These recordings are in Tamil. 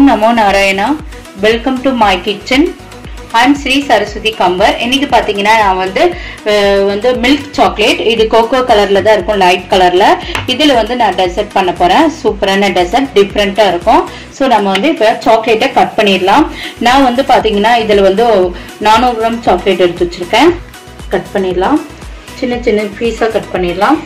நமோ Narayana welcome to my kitchen I'm Sri Saraswathi Kambar இன்னைக்கு பாத்தீங்கன்னா நான் வந்து அஹ், வந்து மில்க் சாக்லேட் இது கோகோ கலர்ல தான் இருக்கும் லைட் கலர்ல இதுல வந்து நான் டெசர்ட் பண்ண போறேன் சூப்பரான டெசர்ட் டிஃப்ரெண்டா இருக்கும் ஸோ நம்ம வந்து இப்போ சாக்லேட்டை கட் பண்ணிடலாம் நான் வந்து பாத்தீங்கன்னா இதுல வந்து நானூறு கிராம் சாக்லேட் எடுத்து வச்சிருக்கேன் கட் பண்ணிடலாம் சின்ன சின்ன பீஸா கட் பண்ணிடலாம்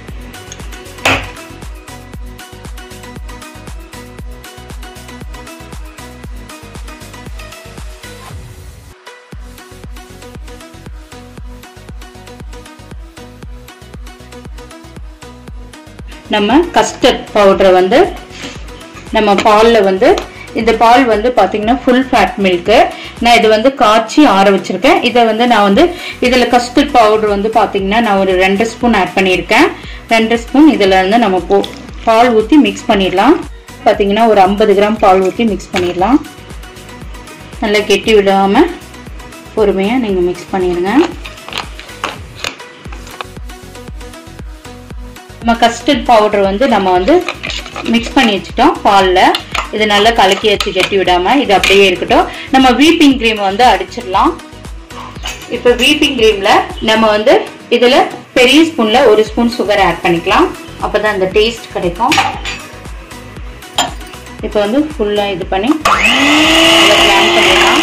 நம்ம கஸ்டர்ட் பவுடரை வந்து நம்ம பாலில் வந்து இந்த பால் வந்து பார்த்தீங்கன்னா ஃபுல் ஃபேட் மில்க்கு நான் இது வந்து காய்ச்சி ஆற வச்சிருக்கேன் இதை வந்து நான் வந்து இதில் கஸ்டர்ட் பவுடர் வந்து பார்த்தீங்கன்னா நான் ஒரு ரெண்டு ஸ்பூன் ஆட் பண்ணியிருக்கேன் ரெண்டு ஸ்பூன் இதில் வந்து நம்ம போ பால் ஊற்றி மிக்ஸ் பண்ணிடலாம் பார்த்தீங்கன்னா ஒரு ஐம்பது கிராம் பால் ஊற்றி மிக்ஸ் பண்ணிடலாம் நல்லா கெட்டி விடாமல் பொறுமையாக நீங்கள் மிக்ஸ் பண்ணிடுங்க நம்ம கஸ்டர்ட் பவுடர் வந்து நம்ம வந்து மிக்ஸ் பண்ணி வச்சுட்டோம் பாலில் இது நல்லா கலக்கி வச்சு கட்டி விடாம இது அப்படியே இருக்கட்டும் நம்ம வீப்பிங் க்ரீம் வந்து அடிச்சிடலாம் இப்போ வீப்பிங் க்ரீம்ல நம்ம வந்து இதில் பெரிய ஸ்பூன்ல ஒரு ஸ்பூன் சுகர் ஆட் பண்ணிக்கலாம் அப்பதான் அந்த டேஸ்ட் கிடைக்கும் இப்போ வந்து ஃபுல்லாக இது பண்ணி பிளான் பண்ணிடலாம்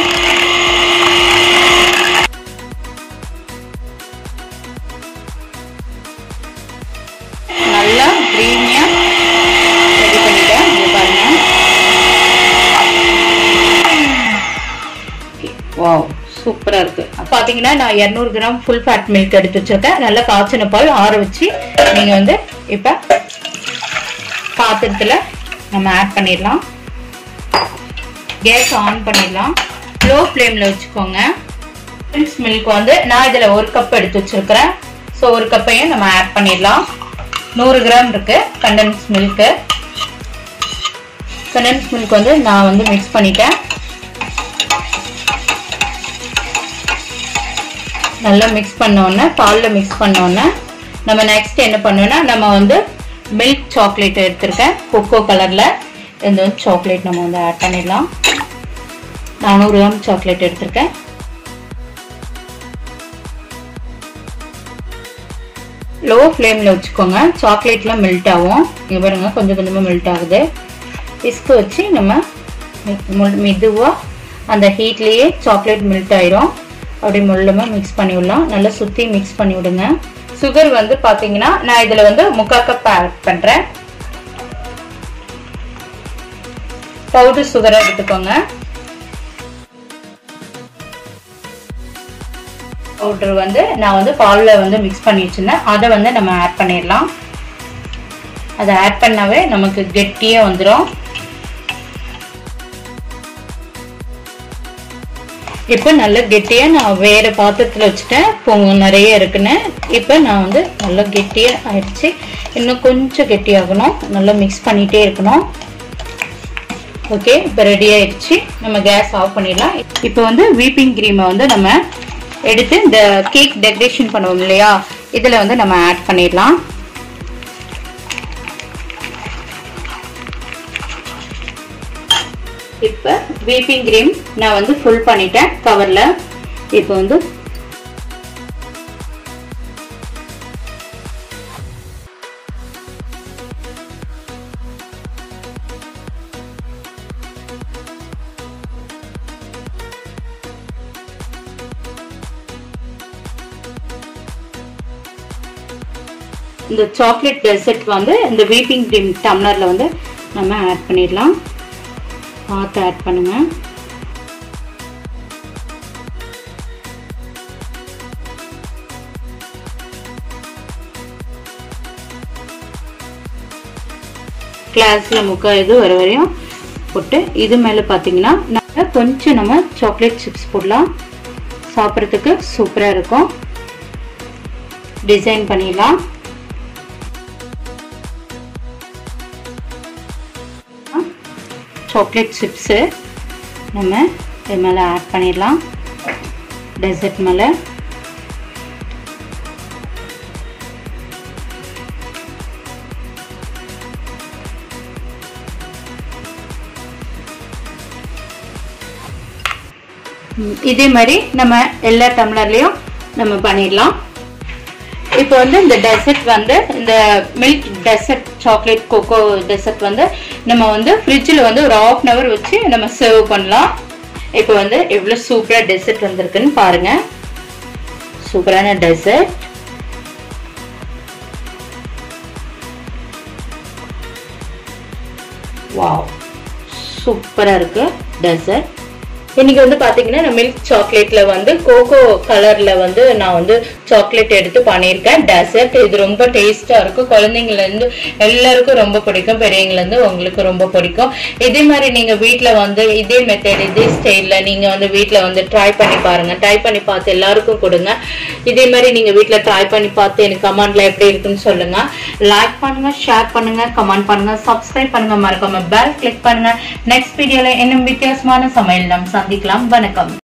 நல்லா க்ரீமியாக ரெடி பண்ணிட்டேன் இங்க பாருங்க வாவ் சூப்பரா இருக்கு பாத்தீங்கன்னா நான் 200 கிராம் ஃபுல் ஃபேட் மில்க் எடுத்து வச்சிருக்கேன் நல்லா காய்ச்சின பால் ஆற வச்சு நீங்க வந்து இப்ப பாத்திரத்துல நம்ம ஆட் பண்ணிடலாம் கேஸ் ஆன் பண்ணிடலாம் லோ ஃப்ளேம்ல வச்சுக்கோங்க மில்க் வந்து நான் இதுல ஒரு கப் எடுத்து வச்சிருக்கிறேன் ஸோ ஒரு கப்பையும் நம்ம ஆட் பண்ணிடலாம் நூறு கிராம் இருக்கு கண்டன்ஸ் மில்க்கு கண்டன்ஸ் மில்க் வந்து நான் வந்து மிக்ஸ் பண்ணிட்டேன் நல்லா மிக்ஸ் பண்ண உடனே பாலில் மிக்ஸ் பண்ண உடனே நம்ம நெக்ஸ்ட் என்ன பண்ணோம்னா நம்ம வந்து மில்க் சாக்லேட் எடுத்திருக்கேன் கொக்கோ கலரில் இந்த வந்து சாக்லேட் நம்ம வந்து ஆட் பண்ணிடலாம் நானூறு கிராம் சாக்லேட் எடுத்திருக்கேன் லோ ஃப்ளேமில் வச்சுக்கோங்க சாக்லேட்லாம் மெல்ட் ஆகும் இங்கே பாருங்க கொஞ்சம் கொஞ்சமாக மெல்ட் ஆகுது விஸ்கு வச்சு நம்ம மெதுவாக அந்த ஹீட்லேயே சாக்லேட் மெல்ட் ஆயிரும் அப்படி முள்ளமாக மிக்ஸ் பண்ணி விடலாம் நல்லா சுற்றி மிக்ஸ் பண்ணி விடுங்க சுகர் வந்து பார்த்தீங்கன்னா நான் இதில் வந்து முக்கா கப் ஆட் பண்ணுறேன் பவுடர் சுகரை எடுத்துக்கோங்க பவுடர் வந்து நான் வந்து பாலில் வந்து மிக்ஸ் பண்ணி வச்சுருந்தேன் அதை வந்து நம்ம ஆட் பண்ணிடலாம் அதை ஆட் பண்ணாவே நமக்கு கெட்டியாக வந்துடும் இப்போ நல்ல கெட்டியாக நான் வேறு பாத்திரத்தில் வச்சுட்டேன் பொங்க நிறைய இருக்குன்னு இப்போ நான் வந்து நல்லா கெட்டியாக ஆயிடுச்சு இன்னும் கொஞ்சம் கெட்டியாகணும் நல்லா மிக்ஸ் பண்ணிகிட்டே இருக்கணும் ஓகே இப்போ ரெடி ஆயிடுச்சு நம்ம கேஸ் ஆஃப் பண்ணிடலாம் இப்போ வந்து வீப்பிங் க்ரீமை வந்து நம்ம எடுத்து இந்த கேக் டெக்கரேஷன் பண்ணுவோம் இல்லையா இதில் வந்து நம்ம ஆட் பண்ணிடலாம் இப்போ வீப்பிங் க்ரீம் நான் வந்து ஃபுல் பண்ணிட்டேன் கவரில் இப்போ வந்து இந்த சாக்லேட் டெசர்ட் வந்து இந்த வீப்பிங் க்ரீம் டம்ளரில் வந்து நம்ம ஆட் பண்ணிடலாம் பார்த்து ஆட் பண்ணுங்க கிளாஸ்ல முக்கா இது வர வரையும் போட்டு இது மேலே பார்த்தீங்கன்னா நம்ம கொஞ்சம் நம்ம சாக்லேட் சிப்ஸ் போடலாம் சாப்பிட்றதுக்கு சூப்பராக இருக்கும் டிசைன் பண்ணிடலாம் சாக்லேட் சிப்ஸு நம்ம இது மேலே ஆட் பண்ணிடலாம் டெசர்ட் மேலே ம், இதே மாதிரி நம்ம எல்லா டம்ளர்லயும் நம்ம பண்ணிடலாம் இப்போ வந்து இந்த டெசர்ட் வந்து இந்த milk dessert chocolate cocoa dessert வந்து நம்ம வந்து ஃப்ரிட்ஜில் வந்து ஒரு ஆஃப் அன் ஹவர் வச்சு நம்ம சர்வ் பண்ணலாம் இப்போ வந்து எவ்வளோ சூப்பராக டெசர்ட் வந்திருக்குன்னு பாருங்க சூப்பரான டெசர்ட் வாவ் சூப்பராக இருக்கு டெசர்ட் இன்னைக்கு வந்து பாத்தீங்கன்னா நான் மில்க் சாக்லேட்ல வந்து கோகோ கலர்ல வந்து நான் வந்து சாக்லேட் எடுத்து பண்ணியிருக்கேன் டெசர்ட் இது ரொம்ப டேஸ்டா இருக்கும் குழந்தைங்கள்ல இருந்து எல்லாருக்கும் ரொம்ப பிடிக்கும் பெரியவங்கல இருந்து உங்களுக்கு ரொம்ப பிடிக்கும் இதே மாதிரி நீங்க வீட்ல வந்து இதே மெத்தட் இதே ஸ்டைல்ல நீங்க வந்து வீட்ல வந்து ட்ரை பண்ணி பாருங்க ட்ரை பண்ணி பார்த்து எல்லாருக்கும் கொடுங்க இதே மாதிரி நீங்க வீட்ல ட்ரை பண்ணி பார்த்து எனக்கு கமெண்ட்ல எப்படி இருக்குன்னு சொல்லுங்க லைக் பண்ணுங்க ஷேர் பண்ணுங்க கமெண்ட் பண்ணுங்க சப்ஸ்கிரைப் பண்ணுங்க மறக்காம பெல் கிளிக் பண்ணுங்க நெக்ஸ்ட் வீடியோல இன்னும் வித்தியாசமான சமையல் நாம் சந்திக்கலாம் வணக்கம்